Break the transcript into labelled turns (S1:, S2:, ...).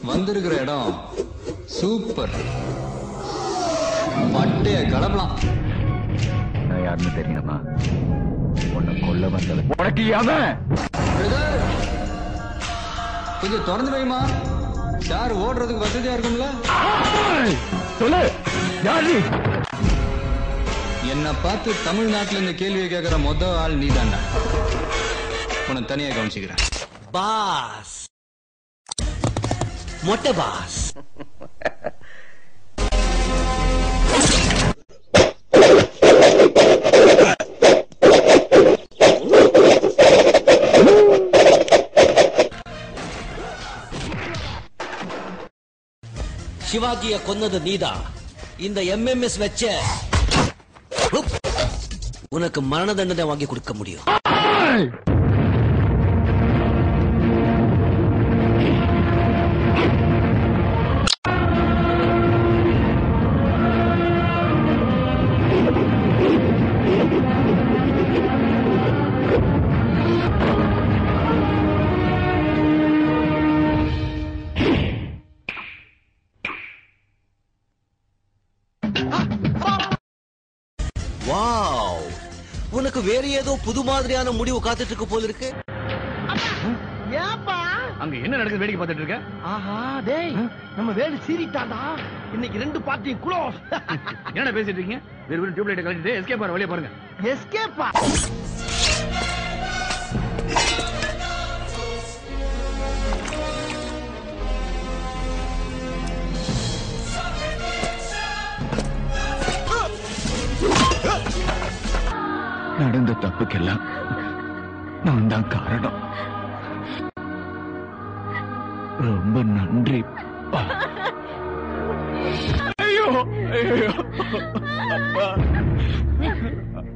S1: வந்திருக்கிற இடம் சூப்பர் பட்டைய கலப்பலாம்
S2: நான் யாருன்னு தெரியுமா உன்னை கொல்ல வந்தவன் உனக்கு அவன்
S1: Brother, கொஞ்சம் திறந்து வைமா சார் ஓடுறதுக்கு வசதியா இருக்கும்ல
S2: சொல்லு யார் நீ
S1: என்னை பார்த்து தமிழ்நாட்டுல இந்த கேள்வியை கேட்கிற மொத ஆள் நீதான்டா உன்னை தனியா கவனிச்சுக்கிறேன்
S3: பாஸ் மொட்டை பாஸ் சிவாஜிய கொன்னது நீதான் இந்த எம்எம்எஸ் வச்ச உப். உனக்கு மரண தண்டனை வாங்கி கொடுக்க முடியும் வாவ் உனக்கு வேற ஏதோ புது மாதிரியான முடிவு காத்துட்டு இருக்கு போல இருக்கு
S4: ஏப்பா
S2: அங்க என்ன நடக்குது வேடிக்கை பார்த்துட்டு இருக்க
S4: ஆஹா டேய் நம்ம வேலு சீரிட்டாண்டா இன்னைக்கு ரெண்டு பார்ட்டியும் க்ளோஸ்
S2: என்ன பேசிட்டு இருக்கீங்க வெறும் வெறும் டியூப் லைட் கழிச்சிட்டு எஸ்கே பாரு வெளியே பாருங்க
S4: எஸ்கேப்பா
S2: நடந்த தப்புக்கெல்லாம் நான் தான் காரணம் ரொம்ப நன்றி பா. ஐயோ ஐயோ அப்பா